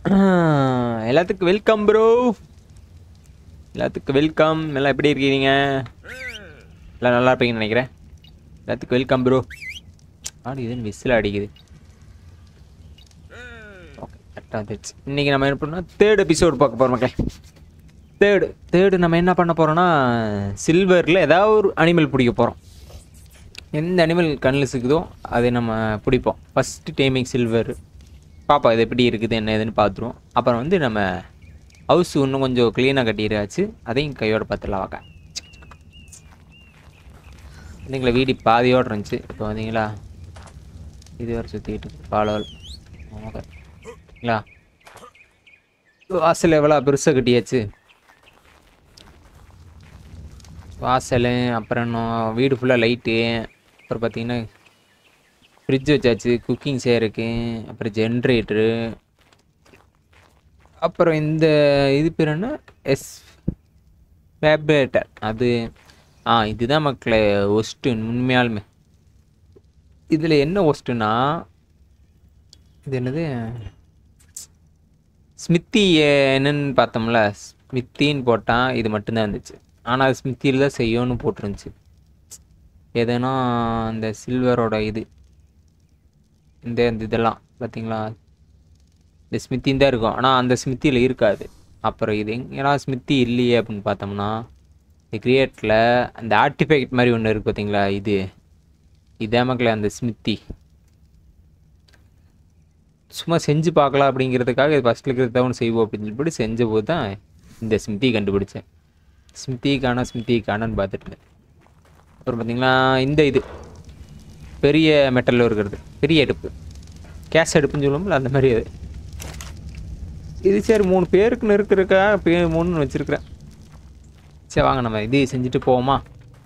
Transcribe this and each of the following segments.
எல்லாத்துக்கும் welcome bro எல்லாத்துக்கும் welcome எல்லாம் எப்படி இருக்கீங்க எல்லாம் நல்லா இருப்பீங்கன்னு நினைக்கிறேன் எல்லாத்துக்கும் வெல்கம் ப்ரோ ஆடு இதுன்னு விசில் அடிக்குது ஓகே கரெக்டாக வந்துச்சு இன்றைக்கி நம்ம என்ன பண்ணோம் தேர்ட் எபிசோடு பார்க்க போகிறோம் மக்களே தேர்டு தேர்டு நம்ம என்ன பண்ண போகிறோம்னா சில்வரில் ஏதாவது ஒரு அனிமல் பிடிக்க போகிறோம் எந்த அனிமல் கண்ணில் சிக்குதோ அதை நம்ம பிடிப்போம் ஃபஸ்ட்டு டைமிங் சில்வர் பாப்பா இது எப்படி இருக்குது என்ன ஏதுன்னு பார்த்துருவோம் அப்புறம் வந்து நம்ம ஹவுஸ் இன்னும் கொஞ்சம் க்ளீனாக கட்டிடுறாச்சு அதையும் கையோட பார்த்துலாம் வாங்க இல்லைங்களா வீடு பாதியோடு இருந்துச்சு இப்போ வந்தீங்களா இது வரை சுற்றிக்கிட்டு பாலோல் ஓகேங்களா வாசல் எவ்வளோ பெருசாக கட்டியாச்சு வாசல் அப்புறம் இன்னும் வீடு ஃபுல்லாக லைட்டு அப்புறம் பார்த்தீங்கன்னா ஃப்ரிட்ஜ் வச்சாச்சு குக்கிங் செய்யறதுக்கு அப்புறம் ஜென்ரேட்டரு அப்புறம் இந்த இது பேர் என்ன எஸ் ஃபேப்ரேட்டர் அது ஆ இதுதான் மக்களே ஒஸ்ட்டு உண்மையாலுமே இதில் என்ன ஒஸ்ட்டுனா இது என்னது ஸ்மித்தி என்னன்னு பார்த்தோம்ல ஸ்மித்தின்னு போட்டால் இது மட்டும்தான் இருந்துச்சு ஆனால் அது ஸ்மித்தியில் தான் செய்யணும்னு போட்டிருந்துச்சு எதுனா அந்த சில்வரோட இது இந்த இந்த இதெல்லாம் பார்த்தீங்களா இந்த ஸ்மித்தின்னு தான் இருக்கும் ஆனால் அந்த ஸ்மித்தியில் இருக்காது அப்புறம் இது ஏன்னா ஸ்மித்தி இல்லையே அப்படின்னு பார்த்தோம்னா இந்த கிரியேட்டில் அந்த ஆர்டிஃபெக்ட் மாதிரி ஒன்று இருக்குது பார்த்தீங்களா இது இதே மக்களே அந்த ஸ்மித்தி சும்மா செஞ்சு பார்க்கலாம் அப்படிங்கிறதுக்காக இது ஃபஸ்ட்டில் இருக்கிறத ஒன்று செய்வோம் அப்படின்னு சொல்லிட்டு செஞ்ச போது தான் இந்த ஸ்மித்தி கண்டுபிடிச்சேன் ஸ்மித்தி காணா ஸ்மித்தி காணான்னு பார்த்துட்டு அப்புறம் பார்த்தீங்கன்னா இந்த இது பெரிய மெட்டலில் இருக்கிறது பெரிய அடுப்பு கேஸ் அடுப்புன்னு சொல்லுவோம்ல அந்த மாதிரி அது இது சரி மூணு பேருக்குன்னு இருக்கிறக்கா பே மூணுன்னு வச்சுருக்கிறேன் சரி வாங்க நம்ம இது செஞ்சுட்டு போவோமா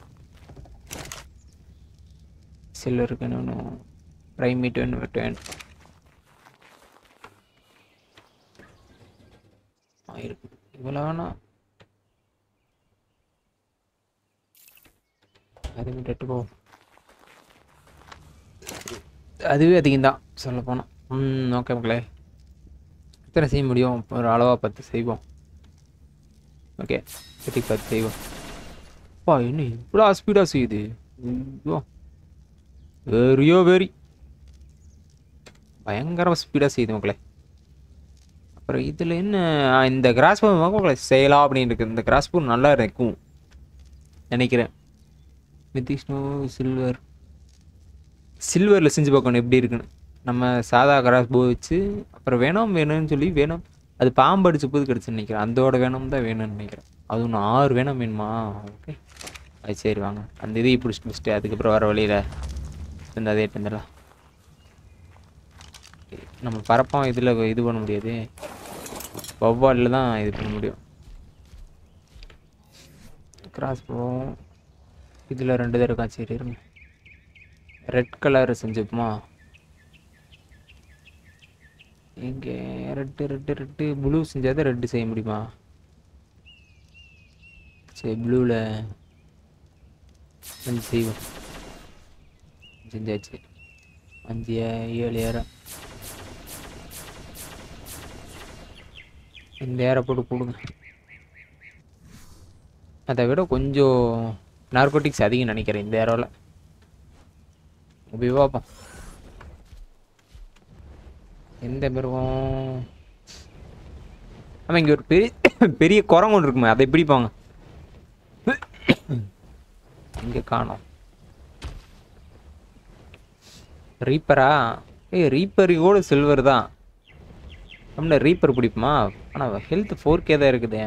சில்லருக்கு இன்னொன்று ஃப்ரை மீட் வேணும் வெட்டு வேணும் இருக்கு இவ்வளோ வேணாம் அது விட்டுட்டு போ அதுவே அதிகம்தான் சொல்ல போனால் ம் ஓகே மக்களே எத்தனை செய்ய முடியும் ஒரு அளவாக பத்து செய்வோம் ஓகே எட்டி பத்து செய்வோம் அப்பா என்ன இவ்வளோ ஸ்பீடாக செய்யுது ஐயோ வெறியோ வெறி பயங்கரமாக ஸ்பீடாக செய்யுது மக்களே அப்புறம் இதில் என்ன ஆ, இந்த கிராஸ் மக்களே செய்யலாம் அப்படின்னு இருக்குது இந்த கிராஸ் நல்லா இருக்கும் நினைக்கிறேன் நிதிஷ்ணு சில்வர் சில்வரில் செஞ்சு பார்க்கணும் எப்படி இருக்குன்னு நம்ம சாதா கிராஸ் போ வச்சு அப்புறம் வேணும் வேணும்னு சொல்லி வேணும் அது பாம்பு அடிச்ச போது கிடச்சுன்னு நினைக்கிறேன் அதோட வேணும் தான் வேணும்னு நினைக்கிறேன் அது ஒன்று ஆறு வேணும் வேணுமா ஓகே அது சரி வாங்க அந்த இதையும் பிடிச்சிட்டு பிடிச்சிட்டு அதுக்கப்புறம் வர வழியில் இந்த அதே தந்துடலாம் நம்ம பரப்பம் இதில் இது பண்ண முடியாது வவ்வாலில் தான் இது பண்ண முடியும் கிராஸ் போவோம் இதில் ரெண்டு தடவை காய்ச்சி இருங்க ரெட் கலர் செஞ்சுப்போமா இங்கே ரெட்டு ரெட்டு ரெட்டு ப்ளூ செஞ்சால் தான் ரெட்டு செய்ய முடியுமா சரி ப்ளூவில் அஞ்சு செய்வோம் செஞ்சாச்சு அஞ்சு ஏ- ஏழு ஏரம் இந்த ஏரை போட்டு கொடுங்க அதை விட கொஞ்சம் நார்கோட்டிக்ஸ் அதிகம் நினைக்கிறேன் இந்த ஏரோவில் போய் பார்ப்போம் எந்த மிருகம் ஆமாம் இங்கே ஒரு பெரிய பெரிய குரங்கு ஒன்று இருக்குமே அதை எப்படி போங்க இங்கே காணோம் ரீப்பரா ஏய் ரீப்பர் கூட சில்வர் தான் அப்படின்னா ரீப்பர் பிடிக்குமா ஆனால் ஹெல்த் ஃபோர் கே தான் இருக்குது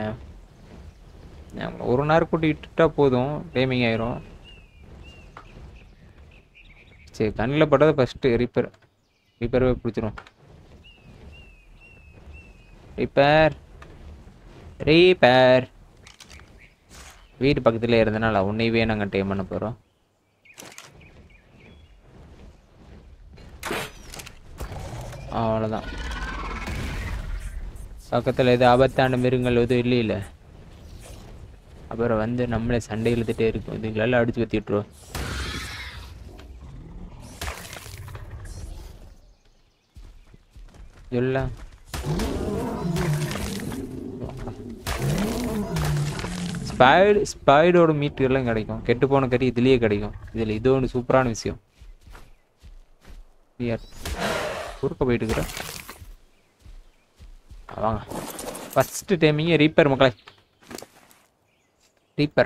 ஒரு நேரம் கூட்டி விட்டுட்டா போதும் டைமிங் ஆயிரும் சரி கண்ணில் பட்டது ஃபஸ்ட்டு ரிப்பேர் ரிப்பேரவே பிடிச்சிரும் ரிப்பேர் ரீப்பேர் வீடு பக்கத்தில் இருந்தனால உன்னையவே நாங்கள் டைம் பண்ண போகிறோம் அவ்வளோதான் பக்கத்தில் எது ஆபத்தான மிருகங்கள் எதுவும் இல்லையில அப்புறம் வந்து நம்மளே சண்டை இழுத்துட்டே இருக்கும் இதுங்களெல்லாம் அடிச்சு பற்றி விட்டுருவோம் சொல்ல ஸ்பைடு ஸ்பைடோட மீட்டு எல்லாம் கிடைக்கும் கெட்டு போன கறி இதுலயே கிடைக்கும் இதுல இது ஒன்று சூப்பரான விஷயம் Weird. குறுக்க போயிட்டு இருக்கிற வாங்க ஃபர்ஸ்ட் டைமிங்க ரீப்பர் மக்களே ரீப்பர்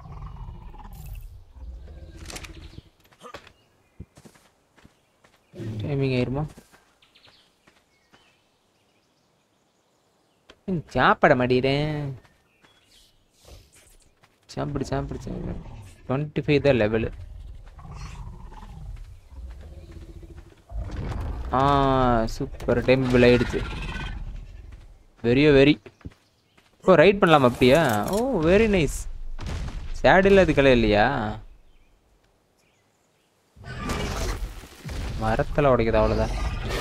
டைமிங் ஆயிருமா ம், சாப்பிட மாட்டேறேன் சாப்பிடு சாப்பிடு சாப்பிடு டுவெண்ட்டி ஃபைவ் தான் லெவலு ஆ சூப்பர் டைம் பில் ஆயிடுச்சு வெரியோ வெரி ஓ ரைட் பண்ணலாம் அப்படியா ஓ வெரி நைஸ் சேட் இல்லாத கலை இல்லையா மரத்தில் உடைக்குது அவ்வளோதான்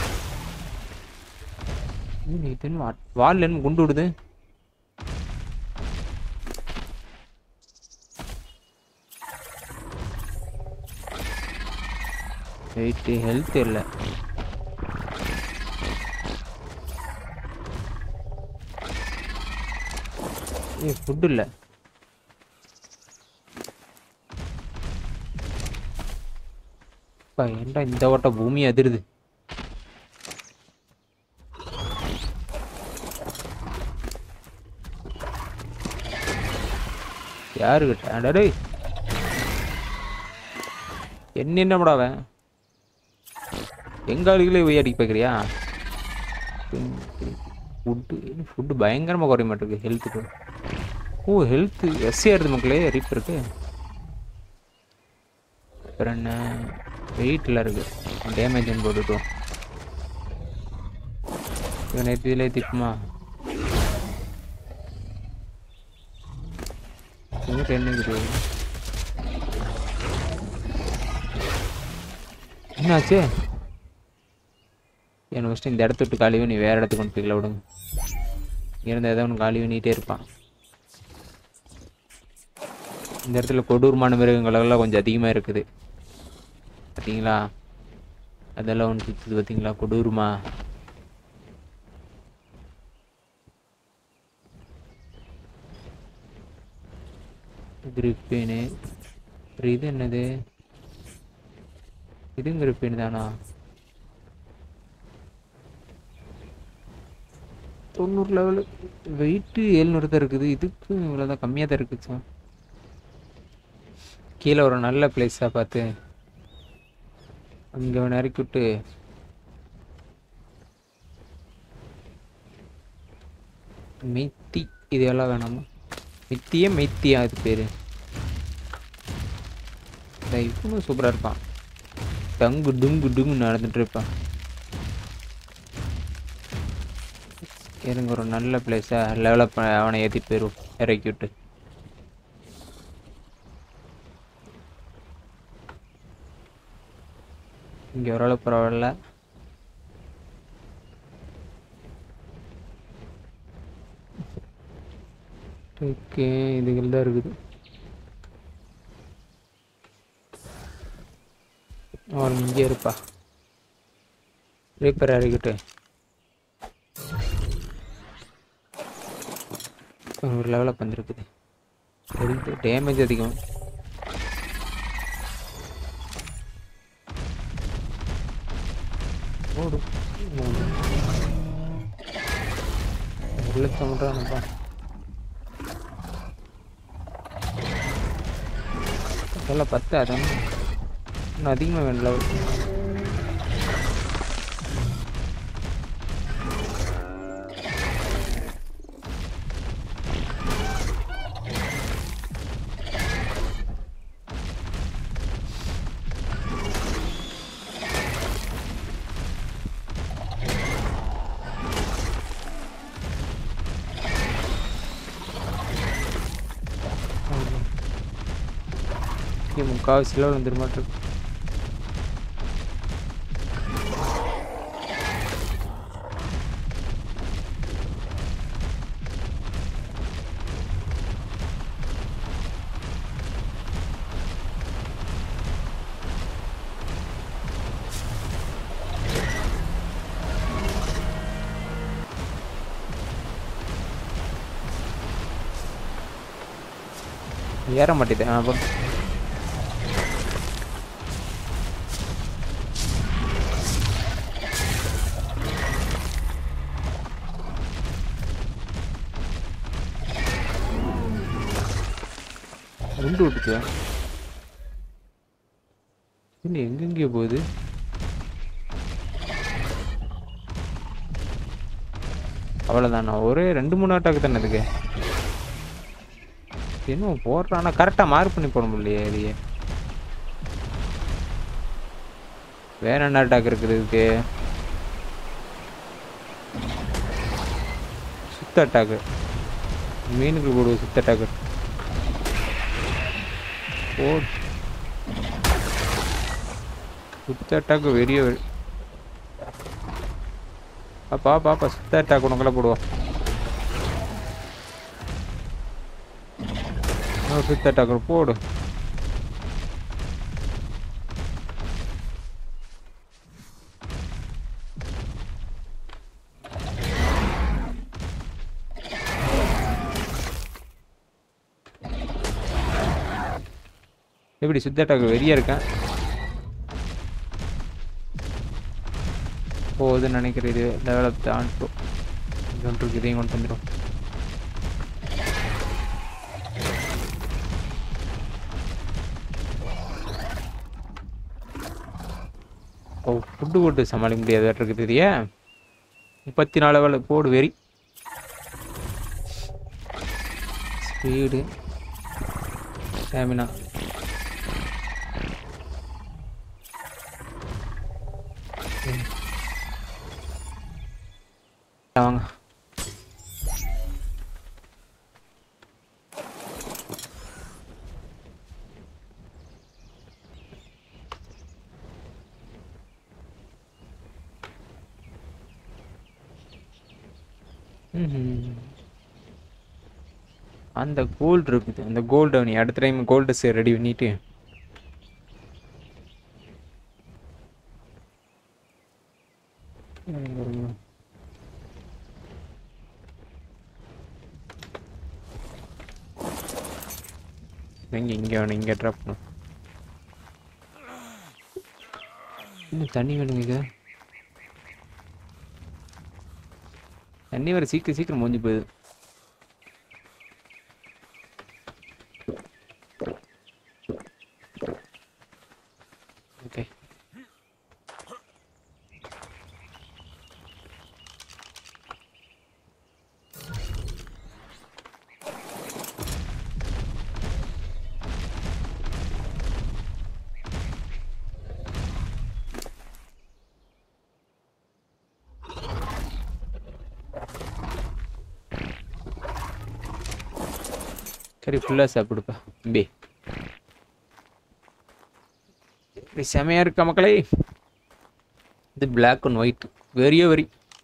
இது வால் என்ன குண்டு விடுது வெயிட் ஹெல்த் இல்லை ஏ ஃபுட் இல்லை ஏன்டா இந்த ஓட்ட பூமி அதிருது யாரு கிட்ட அடடே என்ன என்னடா அவன் எங்க ஆளுகளே போய் அடிக்க பார்க்குறியா ஃபுட்டு ஃபுட்டு பயங்கரமாக குறைய மாட்டேங்குது ஹெல்த்துக்கு ஓ ஹெல்த்து எஸ்சி ஆயிருது மக்களே ரீப்பருக்கு அப்புறம் என்ன வெயிட்டில் இருக்கு டேமேஜ் போட்டுட்டோம் நேற்று இதில் திப்புமா என்னங்குது என்னாச்சு எனக்கு ஃபஸ்ட்டு இந்த இடத்த விட்டு காலி நீ வேற இடத்துக்கு கொண்டு போய்க்கல விடுங்க இருந்த ஏதோ ஒன்று காலி பண்ணிகிட்டே இருப்பான் இந்த இடத்துல கொடூரமான மிருகங்கள் எல்லாம் கொஞ்சம் அதிகமாக இருக்குது பார்த்தீங்களா அதெல்லாம் ஒன்று சுற்றுது பார்த்தீங்களா கொடூரமா கிரிப்பின்னு அப்புறம் இது என்னது இதுவும் கிரிப்பின் தானா தொண்ணூறு லெவலு வெயிட்டு ஏழ்நூறு தான் இருக்குது இதுக்கு இவ்வளோதான் கம்மியாக தான் இருக்குச்சா கீழே ஒரு நல்ல பிளேஸாக பார்த்து அங்கே அவனை இறக்கி விட்டு மெய்த்தி இதெல்லாம் வேணாமா மித்தியே மெய்த்தியா அது பேர் இவனும் சூப்பராக இருப்பான் டங்கு டுங்கு டுங்கு நடந்துட்டு இருப்பான் இருங்க ஒரு நல்ல பிளேஸாக லெவலப் அவனை ஏற்றிட்டு போயிடும் இறக்கி விட்டு இங்கே ஓரளவு பரவாயில்ல ஓகே இதுகள் தான் இருக்குது அவன் இங்கே இருப்பா ரீப்பர் இறக்கிட்டு ஒரு லெவலப் வந்துருக்குது ஹெல்த் டேமேஜ் அதிகம் ஓடு ஒரு லட்சம் பண்ணுறானப்பா அதெல்லாம் பத்து அதான் இன்னும் அதிகமாக வேணும் லெவல் முக்கால்வாசி லெவல் வந்துட மாட்டிருக்கு ஏற மாட்டேது ஆ போ ரெண்டு விட்டுச்சா இல்லை எங்கெங்கேயோ போகுது அவ்வளோதானா ஒரே ரெண்டு மூணு அட்டாக்கு தானே இருக்கு என்ன போடுறானா கரெக்டாக மார்க் பண்ணி போட முடியலையே இதையே வேற என்ன அட்டாக் இருக்குது இதுக்கு சுத்த அட்டாக்கு மீனுக்கு போடுவோம் சுத்த அட்டாக்கு ஓ சுத்த அட்டாக்கு வெறிய வெறி பாப்பா பாப்பா சுத்த அட்டாக் உனக்குள்ள போடுவோம் ஆ, சுத்த அட்டாக் போடு எப்படி சுத்த அட்டாக் வெறியா இருக்கேன் போகுதுன்னு நினைக்கிறேன் இது லெவலப் தாண்டும் இருக்கு இதையும் கொண்டு வந்துடும் ஓ ஃபுட்டு போட்டு சமாளிக்க முடியாது இருக்குது இதுயே முப்பத்தி நாலு வேலை போடு வெறி ஸ்பீடு ஸ்டாமினா வாங்க ம்ஹும். அந்த கோல்டு இருக்குது அந்த கோல்டு நீ அடுத்த டைம் கோல்டு சே ரெடி பண்ணிட்டு ம். எங்க இங்க வேணும் இங்க ட்ராப் பண்ணும் இன்னும் தண்ணி வேணுங்க இது தண்ணி வர சீக்கிரம் சீக்கிரம் முடிஞ்சு போகுது ஓகே சரி ஃபுல்லாக சாப்பிடுப்பா தம்பி இப்படி செமையா இருக்கா மக்களே இது பிளாக் அண்ட் ஒயிட் வெறியோ வெறி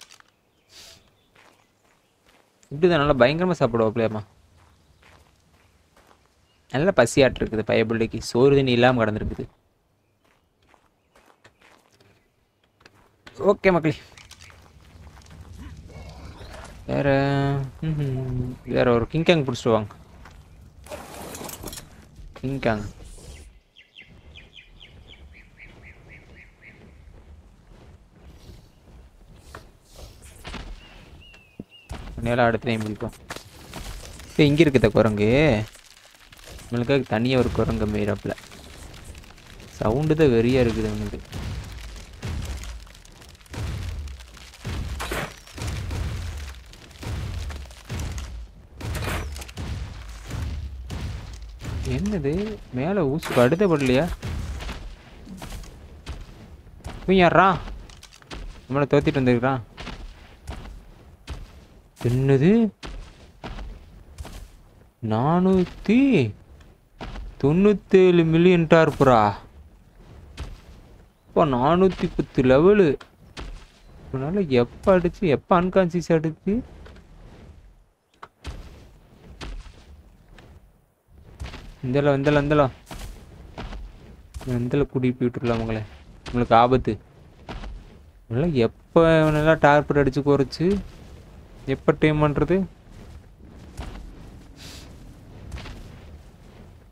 இப்படி தான் நல்லா பயங்கரமாக சாப்பிடுவாப்லையாம்மா நல்லா பசியாட்டு இருக்குது பைய பிள்ளைக்கு சோறு தண்ணி இல்லாமல் கிடந்துருக்குது ஓகே மக்களே வேற ம்ஹும். வேற ஒரு கிங்காங் பிடிச்சிட்டு வாங்க கிங்காங் நேரம் அடுத்த டைம் பிடிப்போம் இப்போ இங்கே இருக்குத குரங்கு நம்மளுக்காக தனியாக ஒரு குரங்கு மீறப்பில் சவுண்டு தான் வெறியாக இருக்குது அவனுக்கு என்னது மேலே ஊசு கடுத்த படலையா இவன் யாரா நம்மளை தோத்திட்டு வந்துருக்கான் என்னது நானூற்றி தொண்ணூத்தேழு மில்லியன் டார்பரா இப்போ நானூற்றி பத்து லெவலு இதனால எப்போ அடிச்சு எப்போ அன்கான்சியஸ் அடிச்சு இந்தல இந்தல இந்தல இந்தல கூட்டிட்டு விட்டுடலாம் உங்களை உங்களுக்கு ஆபத்து நல்லா எப்போ நல்லா டார்பர் அடிச்சு குறைச்சு எப்போ டைம் பண்ணுறது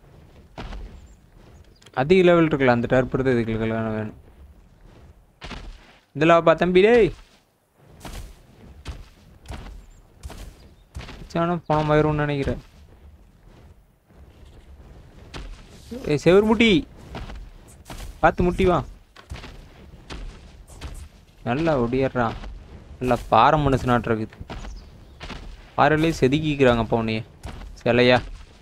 அதிக லெவல் இருக்குல்ல அந்த டர்ப் தான் இதுக்கு வேணும் இதில் வாப்பா தம்பி டேய் சாணம் போன மயிரும்னு நினைக்கிறேன் ஏய் செவர் முட்டி பார்த்து முட்டி வா நல்லா ஒடியறான் நல்லா பாறை மனுஷனாட்டு இருக்குது பாறையிலே செதுக்கிக்கிறாங்க அப்போ உன்னைய சிலையா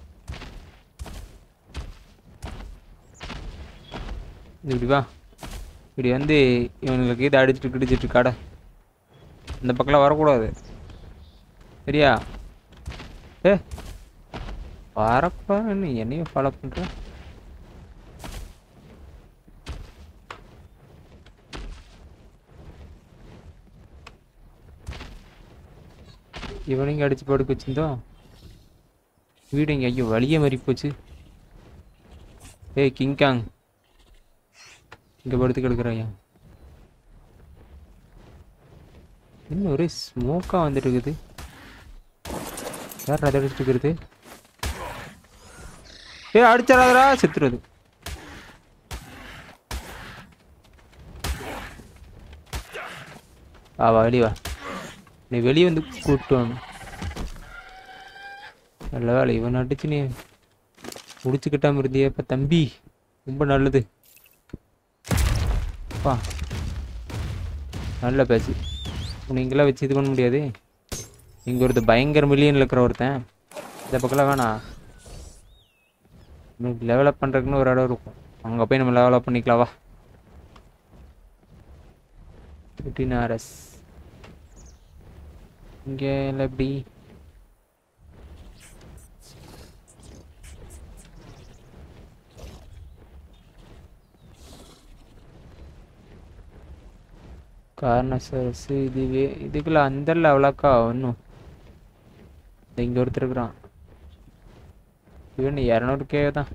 இது இப்படி வா இப்படி வந்து இவனுங்களுக்கு இதை அடிச்சுட்டு கிடிச்சிட்டு கடை இந்த பக்கம்லாம் வரக்கூடாது சரியா ஏ வரக்கூடாது நீ என்னையும் ஃபாலோ பண்ணுற இவனைங்க அடிச்சு படுக்க வச்சிருந்தோம் வீடு இங்கே ஐயோ வழியே மாறி போச்சு ஏய் கிங்காங் இங்கே படுத்து கிடக்குறாயா இன்னும் ஒரே ஸ்மோக்காக வந்துட்டு இருக்குது யார் அதை அடிச்சுட்டு இருக்கிறது ஏ அடிச்சிடாதடா செத்துறது வா வா வெளியே வா நீ வெளியே வந்து கூப்பிட்டு வரணும் நல்ல வேலை இவன் அடிச்சு நீ முடிச்சுக்கிட்டாம இருந்தியப்ப தம்பி ரொம்ப நல்லது பா நல்ல பேச்சு நீங்களாம் வச்சு இது பண்ண முடியாது இங்கே ஒருத்தர் பயங்கர மில்லியனில் இருக்கிற ஒருத்தன் இந்த பக்கம்லாம் வேணாம் லெவலப் பண்ணுறதுக்குன்னு ஒரு இடம் இருக்கும் அங்கே போய் நம்ம லெவலப் பண்ணிக்கலாம் வா ஃபிஃப்டீன் ஆர்எஸ் இங்கே இல்லை எப்படி கார்னசரஸ் இதுவே இதுக்குள்ள அந்த லெவலாக்கா ஒன்றும் இங்கே ஒருத்தர் இருக்கிறான் இவன் இரநூறு கே தான்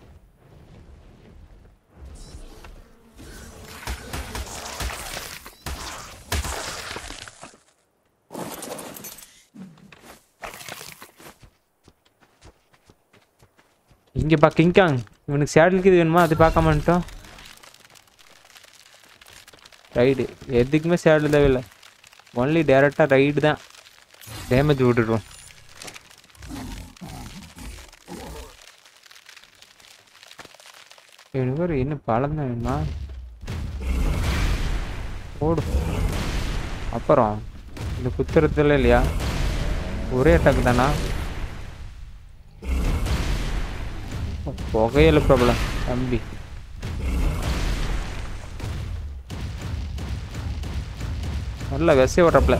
இங்கே பா கிங்காங் இவனுக்கு சேடலுக்கு இது வேணுமா அது பார்க்க மாட்டோம் ரைடு எதுக்குமே சேடல் தேவையில்லை ஒன்லி டேரெக்டாக ரைடு தான் டேமேஜ் விட்டுடுவோம் இவனுக்கு ஒரு என்ன பழம் தான் வேணுமா ஓடு அப்புறம் இந்த குத்துறதுல இல்லையா ஒரே அட்டாக் தானா புகையில ப்ராப்ளம் தம்பி நல்ல விசை ஓட்டுறப்பல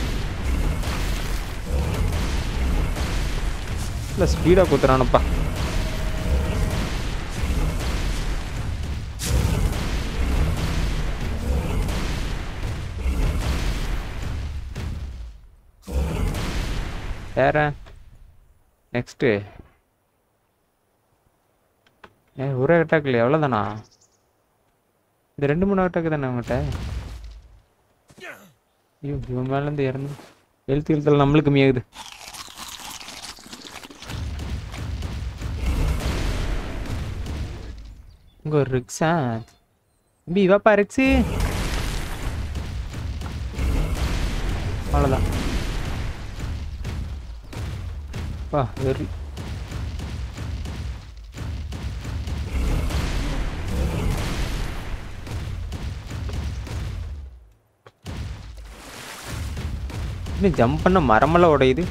இல்லை ஸ்பீடாக குத்துறானப்பா வேற நெக்ஸ்ட்டு ஏ ஒரே அட்டாக் இல்லையா எவ்வளோதானா இந்த ரெண்டு மூணு அட்டாக் தானே அவங்ககிட்ட ஐயோ இவன் மேலேருந்து இறந்து எழுத்து எழுத்துல நம்மளுக்கு கம்மியாகுது இங்க ஒரு ரிக்ஸா தம்பி வாப்பா ரிக்ஸு அவ்வளோதான் பா வெரி இன்னும் ஜம்ப் பண்ண மரமெல்லாம் உடையுது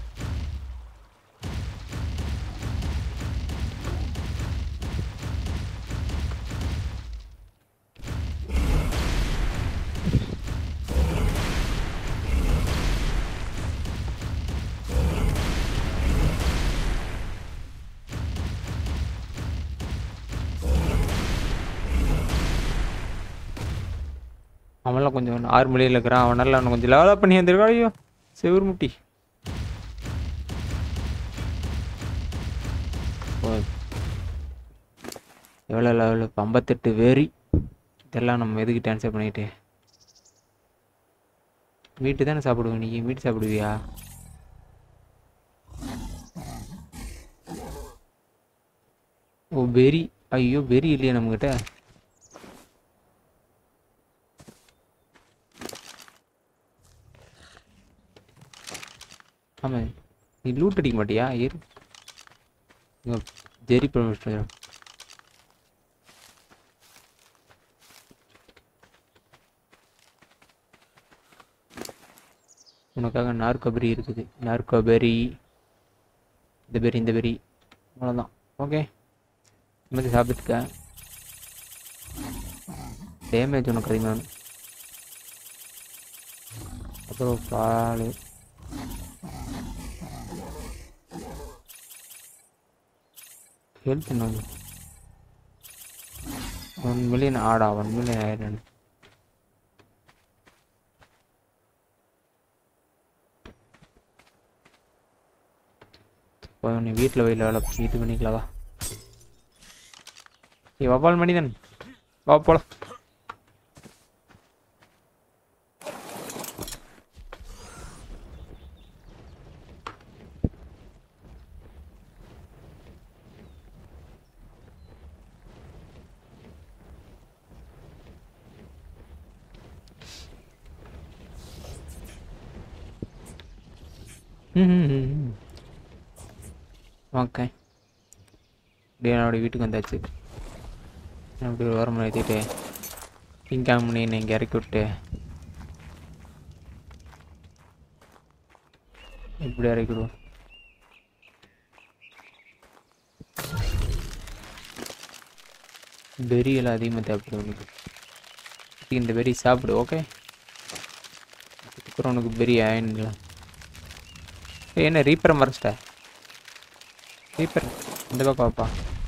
அவன்லாம் கொஞ்சம் ஆறு மொழியில் இருக்கிறான் அவனால அவனை கொஞ்சம் லெவலப் பண்ணி வந்திருக்கா ஐயோ செவுர் முட்டி எவ்வளோ லெவலு ஐம்பத்தெட்டு வேரி இதெல்லாம் நம்ம எதுக்கு ட்ரான்ஸ்ஃபர் பண்ணிட்டு வீட்டு தானே சாப்பிடுவோம் நீ வீட்டு சாப்பிடுவியா ஓ வெரி ஐயோ வெறி இல்லையா நம்மக்கிட்ட ஆமாம் நீ லூட் அடிக்க மாட்டியா இரு இங்க ஜெரி ப்ரொஃபஷனல் உனக்காக நார்கபரி இருக்குது நார்கபரி இந்த பெரி இந்த பெரி அவ்வளோதான் ஓகே நிம்மதி சாப்பிட்டுக்க டேமேஜ் உனக்கு அதிகமாக வேணும். அப்புறம் பால் ஹெல்த் என்ன ஒன் மில்லியன் ஆடா ஒன் மில்லியன் ஆயிரம் இப்போ நீ வீட்டில் வெயில் வேலை இது பண்ணிக்கலாம் வா நீ வவ்வால் மனிதன் வா போலாம் ஓகே அப்படியே என்னோட வீட்டுக்கு வந்தாச்சு அப்படி ஒரு வாரம் ஏற்றிட்டு பிங்காங் பண்ணி என்னை இங்கே இறக்கி விட்டு இப்படி இறக்கி விடுவோம் பெரி எல்லாம் அதிகமாக தேவைப்படும் உனக்கு இந்த பெரி சாப்பிடு ஓகே அதுக்கப்புறம் உனக்கு பெரி ஆயிடலாம் ஏய், என்ன ரீப்பரை மறைச்சிட்ட ரீப்பர் இந்த பக்கம் வாப்பா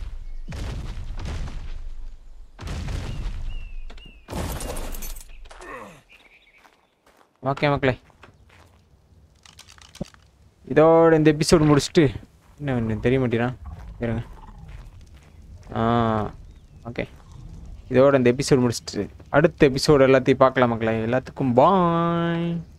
ஓகே மக்களே இதோட இந்த எபிசோடு முடிச்சுட்டு என்ன இன்னும் தெரிய மாட்டேனா இருங்க ஆ ஓகே இதோட இந்த எபிசோடு முடிச்சுட்டு அடுத்த எபிசோடு எல்லாத்தையும் பார்க்கலாம் மக்களே எல்லாத்துக்கும் பாய்